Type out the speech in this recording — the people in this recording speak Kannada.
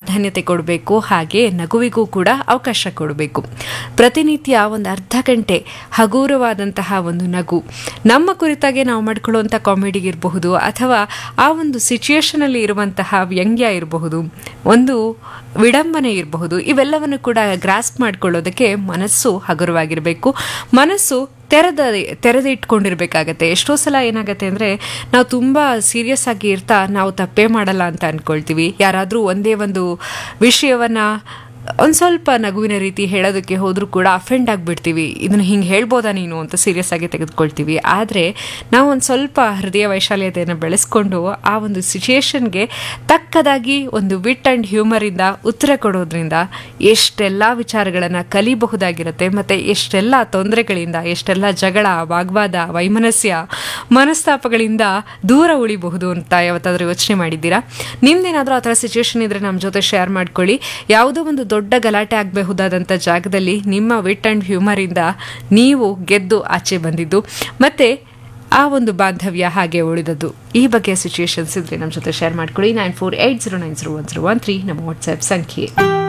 ಪ್ರಾಧಾನ್ಯತೆ ಕೊಡಬೇಕು ಹಾಗೆ ನಗುವಿಗೂ ಕೂಡ ಅವಕಾಶ ಕೊಡಬೇಕು ಪ್ರತಿನಿತ್ಯ ಒಂದು ಅರ್ಧ ಗಂಟೆ ಹಗೂರವಾದಂತಹ ಒಂದು ನಗು ನಮ್ಮ ಕುರಿತಾಗೆ ನಾವು ಮಾಡ್ಕೊಳ್ಳುವಂಥ ಕಾಮಿಡಿಗಿರಬಹುದು ಅಥವಾ ಆ ಒಂದು ಸಿಚುಯೇಷನಲ್ಲಿ ಇರುವಂತಹ ವ್ಯಂಗ್ಯ ಇರಬಹುದು ಒಂದು ವಿಡಂಬನೆ ಇರಬಹುದು ಇವೆಲ್ಲವನ್ನು ಕೂಡ ಗ್ರಾಸ್ಪ್ ಮಾಡ್ಕೊಳ್ಳೋದಕ್ಕೆ ಮನಸ್ಸು ಹಗುರವಾಗಿರಬೇಕು ಮನಸ್ಸು ತೆರೆದ ತೆರೆದಿಟ್ಕೊಂಡಿರ್ಬೇಕಾಗತ್ತೆ ಎಷ್ಟೋ ಸಲ ಏನಾಗತ್ತೆ ಅಂದರೆ ನಾವು ತುಂಬ ಸೀರಿಯಸ್ ಆಗಿ ಇರ್ತಾ ನಾವು ತಪ್ಪೇ ಮಾಡಲ್ಲ ಅಂತ ಅಂದ್ಕೊಳ್ತೀವಿ ಯಾರಾದರೂ ಒಂದೇ ಒಂದು ವಿಷಯವನ್ನು ಒಂದು ಸ್ವಲ್ಪ ನಗುವಿನ ರೀತಿ ಹೇಳೋದಕ್ಕೆ ಹೋದರೂ ಕೂಡ ಅಫೆಂಡ್ ಆಗಿಬಿಡ್ತೀವಿ ಇದನ್ನು ಹಿಂಗೆ ಹೇಳ್ಬೋದಾ ನೀನು ಅಂತ ಸೀರಿಯಸ್ ಆಗಿ ತೆಗೆದುಕೊಳ್ತೀವಿ ಆದರೆ ನಾವು ಒಂದು ಸ್ವಲ್ಪ ಹೃದಯ ವೈಶಾಲ್ಯತೆಯನ್ನು ಬೆಳೆಸ್ಕೊಂಡು ಆ ಒಂದು ಸಿಚುಯೇಷನ್ಗೆ ತಕ್ಕದಾಗಿ ಒಂದು ವಿಟ್ ಆ್ಯಂಡ್ ಹ್ಯೂಮರಿಂದ ಉತ್ತರ ಕೊಡೋದ್ರಿಂದ ಎಷ್ಟೆಲ್ಲ ವಿಚಾರಗಳನ್ನು ಕಲಿಬಹುದಾಗಿರುತ್ತೆ ಮತ್ತು ಎಷ್ಟೆಲ್ಲ ತೊಂದರೆಗಳಿಂದ ಎಷ್ಟೆಲ್ಲ ಜಗಳ ವಾಗ್ವಾದ ವೈಮನಸ್ಯ ಮನಸ್ತಾಪಗಳಿಂದ ದೂರ ಉಳಿಬಹುದು ಅಂತ ಯಾವತ್ತಾದರೂ ಯೋಚನೆ ಮಾಡಿದ್ದೀರಾ ನಿಮ್ದೇನಾದರೂ ಆ ಥರ ಸಿಚುವೇಶನ್ ಇದ್ದರೆ ನಮ್ಮ ಜೊತೆ ಶೇರ್ ಮಾಡ್ಕೊಳ್ಳಿ ಯಾವುದೋ ಒಂದು ದೊಡ್ಡ ಗಲಾಟೆ ಆಗಬಹುದಾದಂಥ ಜಾಗದಲ್ಲಿ ನಿಮ್ಮ ವಿಟ್ ಆ್ಯಂಡ್ ಹ್ಯೂಮರಿಂದ ನೀವು ಗೆದ್ದು ಆಚೆ ಬಂದಿದ್ದು ಮತ್ತು ಆ ಒಂದು ಬಾಂಧವ್ಯ ಹಾಗೆ ಉಳಿದದ್ದು ಈ ಬಗ್ಗೆ ಸಿಚುಯೇಷನ್ಸ್ ಇದ್ರೆ ನಮ್ಮ ಜೊತೆ ಶೇರ್ ಮಾಡ್ಕೊಳ್ಳಿ nine four eight zero nine zero one zero one three ನಮ್ಮ ವಾಟ್ಸ್ಆ್ಯಪ್ ಸಂಖ್ಯೆ